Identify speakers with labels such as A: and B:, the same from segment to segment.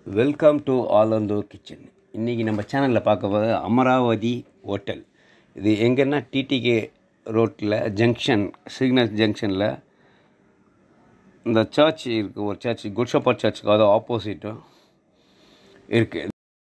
A: welcome to Alandur kitchen இன்றைக்கி நம்ம சேனலில் பார்க்க போது அமராவதி ஹோட்டல் இது எங்கன்னா டிடிகே ரோட்டில் ஜங்ஷன் சிக்னல் ஜங்ஷனில் இந்த சர்ச் இருக்குது ஒரு சர்ச் குட் ஷப்பர் சர்ச்சுக்கு அது ஆப்போசிட்டும் இருக்குது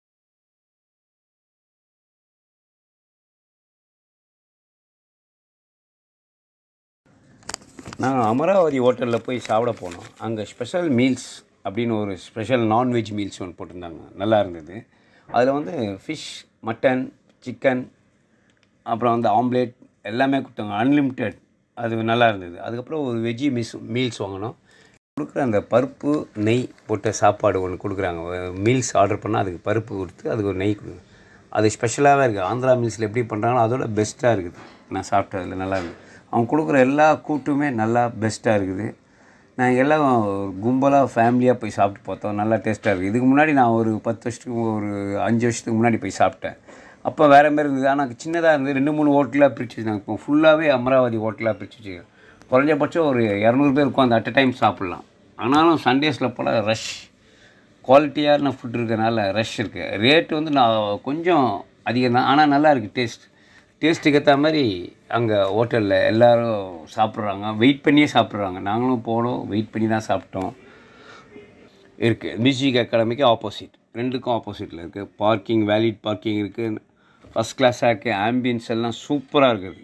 A: நாங்கள் அமராவதி ஹோட்டலில் போய் சாப்பிட போனோம் அங்கே ஸ்பெஷல் மீல்ஸ் அப்படின்னு ஒரு ஸ்பெஷல் நான்வெஜ் மீல்ஸ் ஒன்று போட்டிருந்தாங்க நல்லா இருந்தது அதில் வந்து ஃபிஷ் மட்டன் சிக்கன் அப்புறம் வந்து ஆம்லேட் எல்லாமே கொடுத்தாங்க அன்லிமிட்டெட் அது நல்லா இருந்தது அதுக்கப்புறம் ஒரு வெஜ்ஜி மீல்ஸ் மீல்ஸ் வாங்கினோம் கொடுக்குற அந்த பருப்பு நெய் போட்ட சாப்பாடு ஒன்று கொடுக்குறாங்க மீல்ஸ் ஆர்டர் பண்ணால் அதுக்கு பருப்பு கொடுத்து அதுக்கு ஒரு நெய் கொடுங்க அது ஸ்பெஷலாகவே இருக்குது ஆந்திரா மீல்ஸில் எப்படி பண்ணுறாங்களோ அதோட பெஸ்ட்டாக இருக்குது நான் சாப்பிட்டதில் நல்லா இருக்குது அவங்க கொடுக்குற எல்லா கூட்டுமே நல்லா பெஸ்ட்டாக இருக்குது நாங்கள் எல்லாம் கும்பலாக ஃபேமிலியாக போய் சாப்பிட்டு பார்த்தோம் நல்லா டேஸ்ட்டாக இருக்குது இதுக்கு முன்னாடி நான் ஒரு பத்து வருஷத்துக்கு ஒரு அஞ்சு வருஷத்துக்கு முன்னாடி போய் சாப்பிட்டேன் அப்போ வேறு மாதிரி இருந்தது ஆனால் சின்னதாக இருந்தது ரெண்டு மூணு ஹோட்டலாக பிரித்து வச்சுருந்தாங்க இப்போ ஃபுல்லாகவே அமராவதி ஹோட்டலாக பிரித்து வச்சுருக்காங்க குறைஞ்சபட்சம் ஒரு இரநூறு பேர் உட்காந்து அட் அ டைம் சாப்பிட்லாம் ஆனாலும் சண்டேஸில் போல் ரஷ் குவாலிட்டியான ஃபுட் இருக்கிறனால ரஷ் இருக்குது ரேட்டு வந்து நான் கொஞ்சம் அதிகம் தான் ஆனால் நல்லா இருக்குது டேஸ்ட் டேஸ்ட்டுக்கு ஏற்ற மாதிரி அங்கே ஹோட்டலில் எல்லோரும் சாப்பிட்றாங்க வெயிட் பண்ணியே சாப்பிட்றாங்க நாங்களும் போனோம் வெயிட் பண்ணி தான் சாப்பிட்டோம் இருக்குது மியூசிக் அகாடமிக்கு ஆப்போசிட் ரெண்டுக்கும் ஆப்போசிட்டில் இருக்குது பார்க்கிங் வேலிட் பார்க்கிங் இருக்குது ஃபஸ்ட் கிளாஸாக இருக்குது ஆம்பியன்ஸ் எல்லாம் சூப்பராக இருக்குது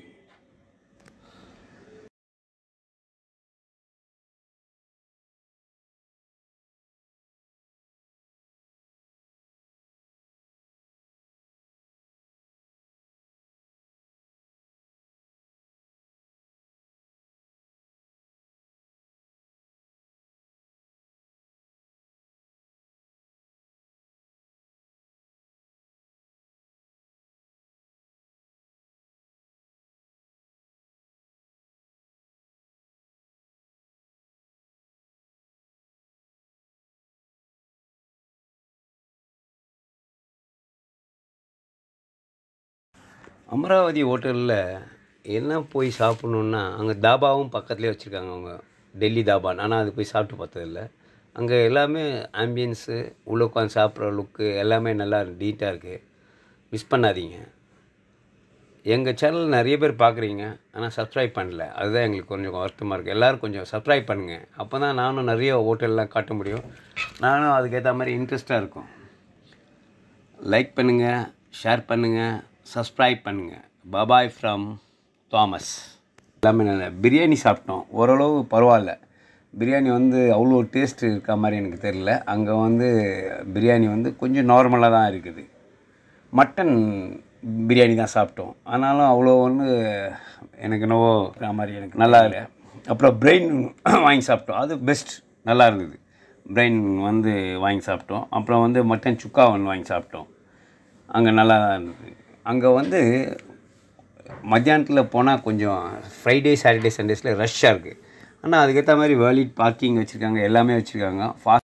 A: அமராவதி ஹோட்டலில் என்ன போய் சாப்பிட்ணுன்னா அங்கே தாபாவும் பக்கத்துலேயே வச்சுருக்காங்க அவங்க டெல்லி தாபான்னு ஆனால் அது போய் சாப்பிட்டு பார்த்ததில்ல அங்கே எல்லாமே ஆம்பியன்ஸு உள்ள உட்காந்து சாப்பிட்ற லுக்கு எல்லாமே நல்லா நீட்டாக இருக்குது மிஸ் பண்ணாதீங்க எங்கள் சேனல் நிறைய பேர் பார்க்குறீங்க ஆனால் சப்ஸ்கிரைப் பண்ணல அதுதான் எங்களுக்கு கொஞ்சம் வருத்தமாக இருக்குது எல்லோரும் கொஞ்சம் சப்ஸ்கிரைப் பண்ணுங்கள் அப்போ தான் நானும் நிறைய ஹோட்டல்லாம் காட்ட முடியும் நானும் அதுக்கேற்ற மாதிரி இன்ட்ரெஸ்ட்டாக இருக்கும் லைக் பண்ணுங்கள் ஷேர் பண்ணுங்கள் சப்ஸ்கிரைப் பண்ணுங்கள் பாபாய் ஃப்ரம் தாமஸ் எல்லாமே நல்ல பிரியாணி சாப்பிட்டோம் ஓரளவு பரவாயில்ல பிரியாணி வந்து அவ்வளோ டேஸ்ட் இருக்க மாதிரி எனக்கு தெரியல அங்கே வந்து பிரியாணி வந்து கொஞ்சம் நார்மலாக தான் இருக்குது மட்டன் பிரியாணி தான் சாப்பிட்டோம் ஆனாலும் அவ்வளோ ஒன்று எனக்கு என்னவோ இருக்கிற மாதிரி எனக்கு நல்லா இல்லை அப்புறம் பிரெயின் வாங்கி சாப்பிட்டோம் அது பெஸ்ட் நல்லா இருந்தது பிரெயின் வந்து வாங்கி சாப்பிட்டோம் அப்புறம் வந்து மட்டன் சுக்கா ஒன்று வாங்கி சாப்பிட்டோம் அங்கே நல்லா தான் இருந்தது அங்கே வந்து மத்தியானத்தில் போனால் கொஞ்சம் ஃப்ரைடே சாட்டர்டே சண்டேஸில் ரஷ்ஷாக இருக்குது ஆனால் அதுக்கேற்ற மாதிரி வேலிட் பார்க்கிங் வச்சுருக்காங்க எல்லாமே வச்சுருக்காங்க ஃபாஸ்ட்